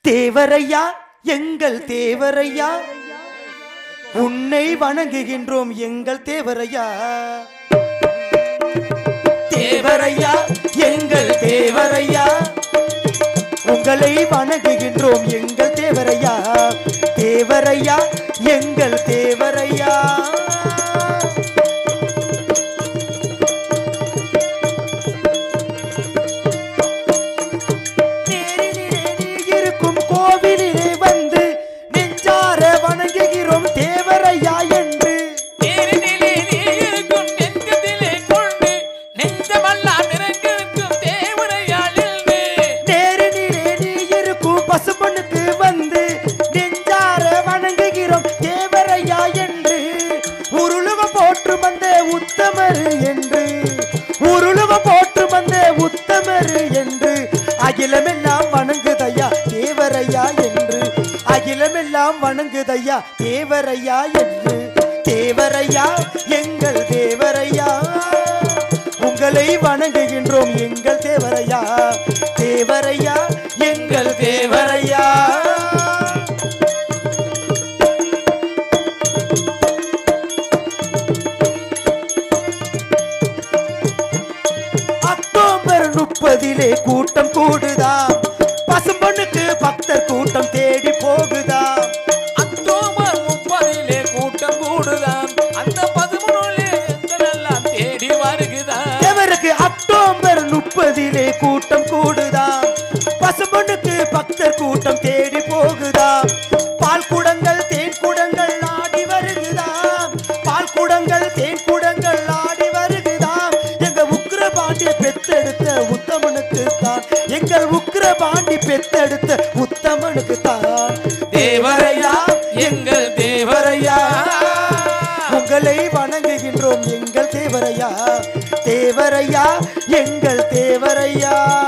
தேவரையா எங்கள் தேவரையா உன்னை வணங்குகின்றோம் எங்கள் தேவரையா தேவரையா எங்கள் தேவரையா உங்களை வணங்குகின்றோம் எங்கள் தேவரையா தேவரையா எங்கள் தேவரையா நேரினிலே நீ இருக்கும் கோவிலிலே வந்து நெஞ்சார வணங்குகிறோம் தேவரையா என்று தேரினிலே நீ இருக்கும் நெஞ்சத்திலே கொண்டு நெஞ்சமெல்லாம் நிறைந்திருக்கும் தேவரையாள் என்று நேரினிலே நீ இருக்கும் பசுமனுக்கு வந்து நெஞ்சார வணங்குகிறோம் தேவரையா என்று உருளுவ போற்று வந்த உத்தமர் என்று உருளுவ போற்று வந்த உத்தமர் என்று அகிலமெல்லாம் வணங்குதையா தேவரையா என்று அகிலமெல்லாம் வணங்குதையா தேவரையா என்று தேவரையா எங்கள் தேவரையா உங்களை வணங்குகின்றோம் எங்கள் தேவரையா தேவரையா எங்கள் தேவரையா அக்டோபர் முப்பதிலே கூட்டம் கூடுதாம் பசும்பொண்ணுக்கு பக்தர் கூட்டம் தேடி போகுதாம் அக்டோபர் முப்பதிலே கூட்டம் கூடுதாம் அந்த பதிமூணுலே எங்களெல்லாம் தேடி வருகுதாம் தேவருக்கு அக்டோபர் முப்பதிலே கூட்டம் கூடுதாம் பசும்பொண்ணுக்கு பக்தர் கூட்டம் தேடி போகுதாம் பால் குடங்கள் தேன் குடங்கள் ஆடி வருகுதாம் பால் குடங்கள் தேன் குடங்கள் ஆடி வருகுதாம் எங்க உக்கிர பாண்டிய பெத்தெடுத்த உத்தமனுக்கு தான் எங்கள் உக்கிர பாண்டி பெத்தெடுத்த உத்தமனுக்கு தான் தேவரையா எங்கள் தேவரையா உங்களை வணங்குகின்றோம் எங்கள் தேவரையா தேவரையா எங்கள் தேவரையா